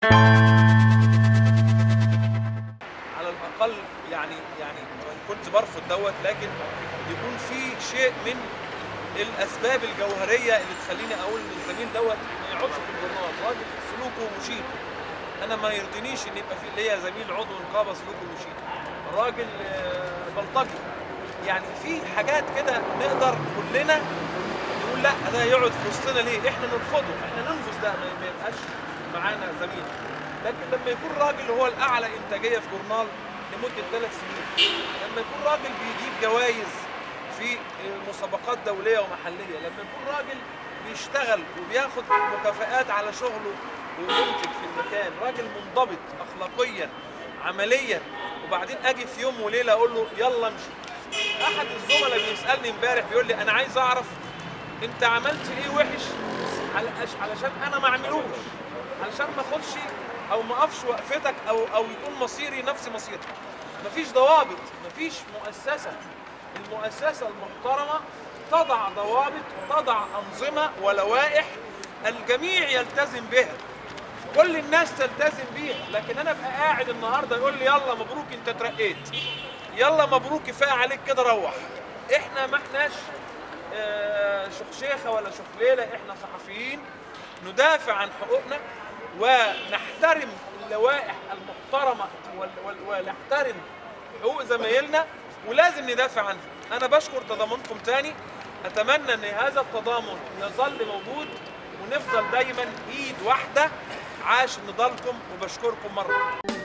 على الاقل يعني يعني وإن كنت برفض دوت لكن يكون في شيء من الاسباب الجوهريه اللي تخليني اقول ان الزميل دوت ما يقعدش في الجورنال راجل سلوكه مشيب انا ما يرضينيش ان يبقى في ليا زميل عضو نقابه سلوكه مشيب راجل آه، بلطجي يعني في حاجات كده نقدر كلنا نقول لا ده يقعد في وسطنا ليه؟ احنا نرفضه، احنا ننفذ ده ما ما يبقاش معانا زميل. لكن لما يكون راجل هو الاعلى انتاجيه في جورنال لمده ثلاث سنين، لما يكون راجل بيجيب جوائز في مسابقات دوليه ومحليه، لما يكون راجل بيشتغل وبياخد مكافآت على شغله وينتج في المكان، راجل منضبط اخلاقيا عمليا وبعدين اجي في يوم وليله اقول له يلا امشي. احد الزملاء بيسالني امبارح بيقول لي انا عايز اعرف انت عملت ايه وحش على- علشان انا ما اعملوش علشان ما اخدش او ما اقفش وقفتك او او يكون مصيري نفس مصيرك مفيش ضوابط مفيش مؤسسه المؤسسه المحترمه تضع ضوابط تضع انظمه ولوائح الجميع يلتزم بها كل الناس تلتزم بيها لكن انا ابقى قاعد النهارده يقول لي يلا مبروك انت اترقيت يلا مبروك كفايه عليك كده روح احنا ما احناش آه، شخشيخه ولا شخليله احنا صحفيين ندافع عن حقوقنا ونحترم اللوائح المحترمه وال- وال- ونحترم حقوق زمايلنا ولازم ندافع عنها انا بشكر تضامنكم تاني اتمنى ان هذا التضامن يظل موجود ونفضل دايما ايد واحده عاش نضالكم وبشكركم مره